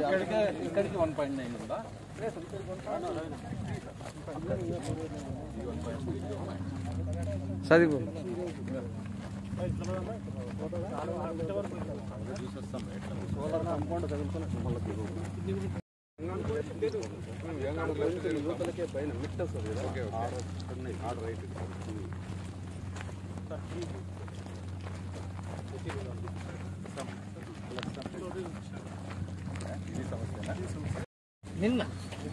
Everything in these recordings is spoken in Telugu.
ఇక్కడికే ఇక్కడికి వన్ పాయింట్ నైన్ ఉందా చదివు సోలార్ కాంపౌండ్ తగులుతున్నట్టు మళ్ళీ యువతలకే పైన మిట్ వస్తుంది కదా ఆరు ఉన్నాయి ఆరు రైట్ ఇది సమస్య నిన్న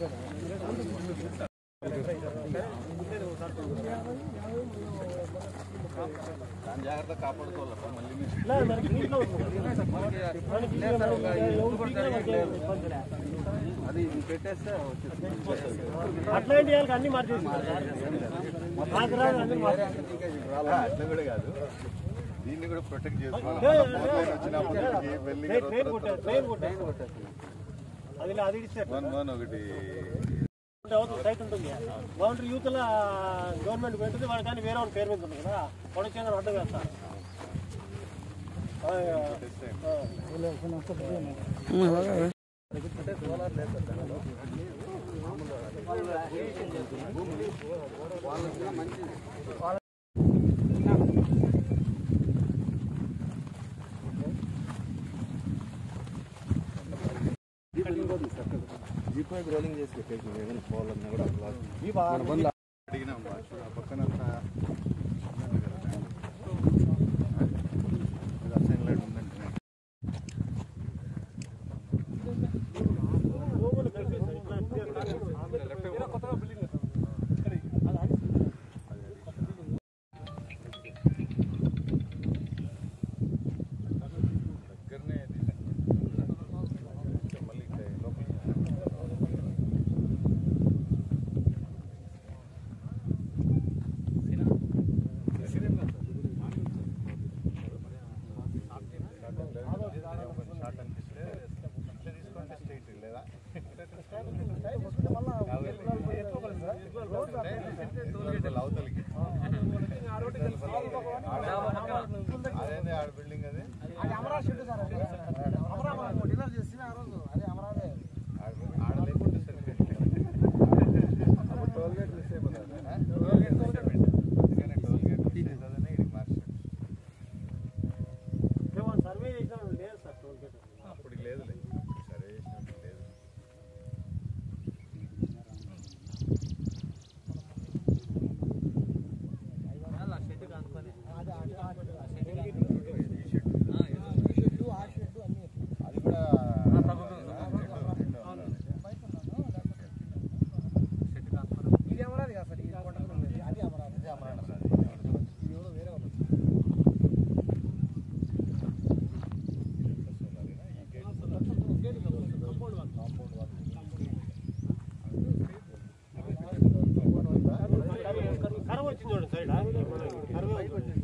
దాని జాగ్రత్త కాపాడుకోవాలి మళ్ళీ మీరు అది ఇది పెట్టేస్తే వచ్చేస్తుంది అట్లాంటి వాళ్ళకి అన్ని మార్చేసి మాకు రాదు అన్ని మార్చేసి అట్లా కూడా కాదు దీన్ని కూడా ప్రొటెక్ట్ ట్రైన్ ట్రైన్ కొట్టారు ట్రైన్ కొట్టారు అది ఇలా అది ఇచ్చారు వన్ వన్ ఒకటి అవతల సైట్ ఉంటుంది బౌండరీ యూత్ గవర్నమెంట్ పెడుతుంది వాడు కానీ వేరే వాళ్ళ పేరు మీద ఉంటుంది కదా వాడు వచ్చే అడ్డం వేస్తారు ఆ, ఆ. అంటే సోలార్ లేదు సార్ దానిలో. వాళ్ళకి మంచి జీప్ మీద రోలింగ్ చేసి పెట్టేసి ఏమైనా పోవాలన్నా కూడా మన బండ్లు అడిగినాం బాస్. ఆ పక్కనంతా ఉన్నది కదా ట్యాంక్. ఇది అసైన్ లైట్ ఉందంటే భూములు కలిపేశారు. ఇట్లా కొత్తగా బిల్డింగ్ కట్టారు. అది అది దగ్గరనే ఇది. మళ్ళీ ఇక్కడ లోపలికి. షార్ట్ అనిపిస్తే ఇట్లా తీసుకుంటే స్ట్రైట్ లేదా అవతలికి అదేంది ఆడ బిల్డింగ్ అది ఆడ- ఆడ లేకుంటే సరిపోయింది. అప్పుడు టోల్ గేట్ మిస్ అయిపోతుంది. ఆ? టోల్ గేట్ మిస్ అయిపోయింది. అందుకనే టోల్ గేట్ మిస్ అవుతుందని ఈడికి మార్చారు. మేము సర్వే చేసినా లేదు సార్ టోల్ గేట్ అప్పుడు లేదులే సరే చేసినప్పుడు లేదు అది కూడా కరవ వచ్చింది చూడండి సైడ్ కరవే వచ్చింది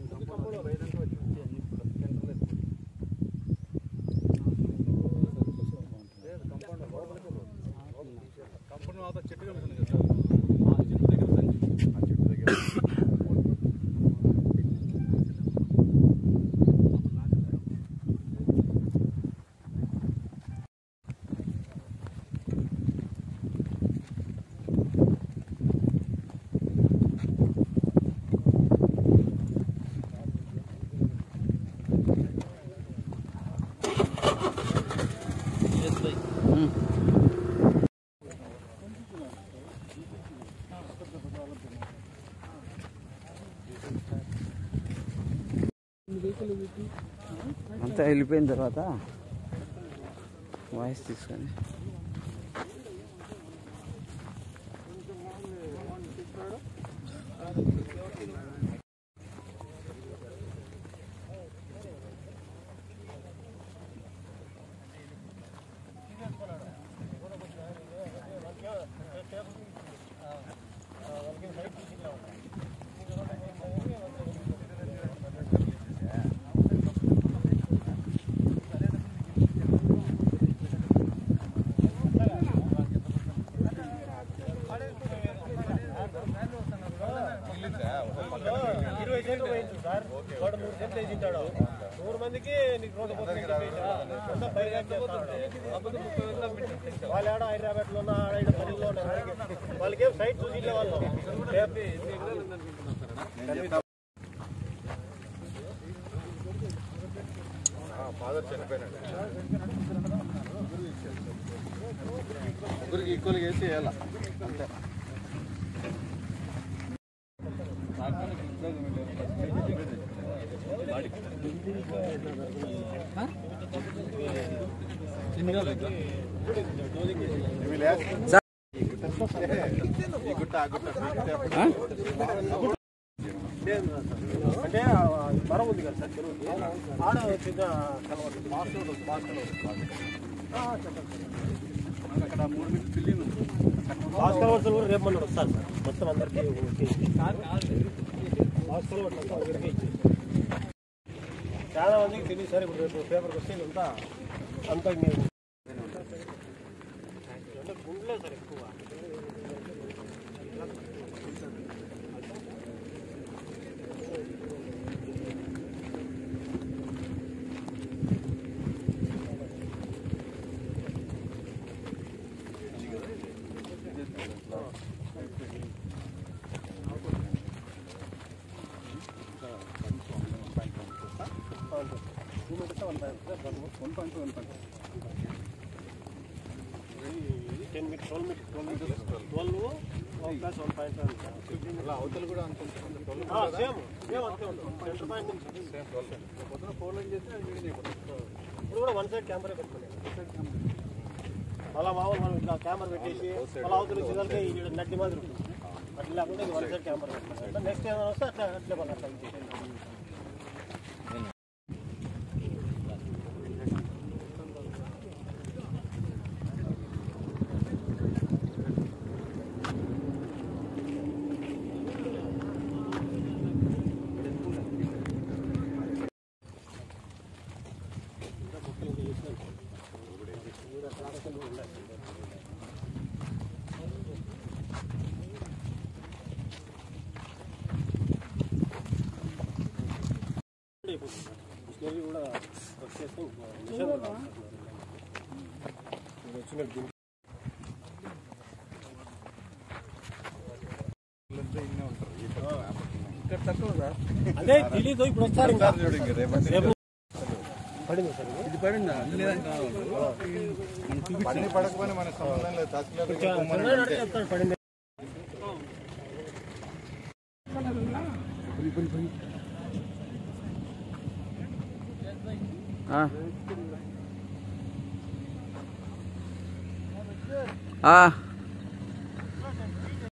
ఆ చెట్టు దగ్గర అంతా వెళ్ళిపోయిన తర్వాత వాయిస్ తీసుకొని నీకు రోడ్డు పోతుంది అని చెప్పేసి, అంతా పైగా చేస్తాడు. వాళ్ళు ఆడ హైదరాబాద్లో ఉన్న ఆడ ఈడ పనిలో ఉన్నారు. వాళ్ళకేం సైట్ చూసి ఇల్లే వాళ్ళు ఫాదర్ చనిపోయినాడు ముగ్గురికి ఈక్వల్గా వేసి వేయాల అంతే ఇవి లేదు. ఈ గుట్ట ఆ గుట్ట అంటే ఆ మరం ఉంది కదా సార్ చెరువుకి ఆడ చిన్న కలవదు అక్కడ మూడు మీటర్ బిల్డింగ్ ఉంది భాస్కర్ వర్షాలు కూడా రేపు మొన్న వస్తారు సార్ మొత్తం అందరికీ భాస్కర్ వర్షాలు అంతా అందరికీ ఇచ్చేసి. చాలా మందికి తెలియదు సార్ ఇప్పుడు రేపు పేపర్కి వస్తే ఇదంతా అంతా మీరు అంటే గుండెలే సార్ ఎక్కువ ten metre twelve metre twelve metres twelve plus one point అలా అవతల కూడా అంత ఉంటుంది. ట్వెల్వ్ సేమ్ సేమ్ అంతే ఉంటుంది సెంటర్ పాయింట్ నుంచి సేమ్ ట్వెల్వ్. పొద్దున ఫోర్ లైన్ చేస్తే అది వీడియో చేయకూడదు. ఇప్పుడు కూడా వన్ సైడ్ కెమెరా పెట్టుకున్నాం అలా మామూలు మనం ఇట్లా కెమెరా పెట్టేసి అలా అవతల వచ్చేదానికి ఈ నడ్డి మాదిరి ఉంటుంది అట్లా లేకుండా వన్ సైడ్ కెమెరా పెట్టుకున్నాం నెక్స్ట్ ఏమైనా వస్తే అట్లా అట్లే పని అట్లా ఇచ్చేసేయండి. మిషనరీ కూడా వచ్చేస్తే మిషన్ కూడా ఇది వచ్చినట్టు వీళ్ళంతా ఇన్నే ఉంటారు. ఈ పక్కన, ఆ పక్కన. ఇక్కడ తక్కువ సార్ అదే తెలీదు ఇప్పుడు వస్తారు ఇంకా సార్ చూడు ఇంక రేపటి రేపు పడింది సార్ ఇది. ఇది పడిందా పని పడకపోయినా మన సంబంధం లేదు తహసీల్దార్ దగ్గర చంద్రబాబు పొమ్మని నాయుడు అంతే. చెప్తాడు పడింది ఆ. ఆ.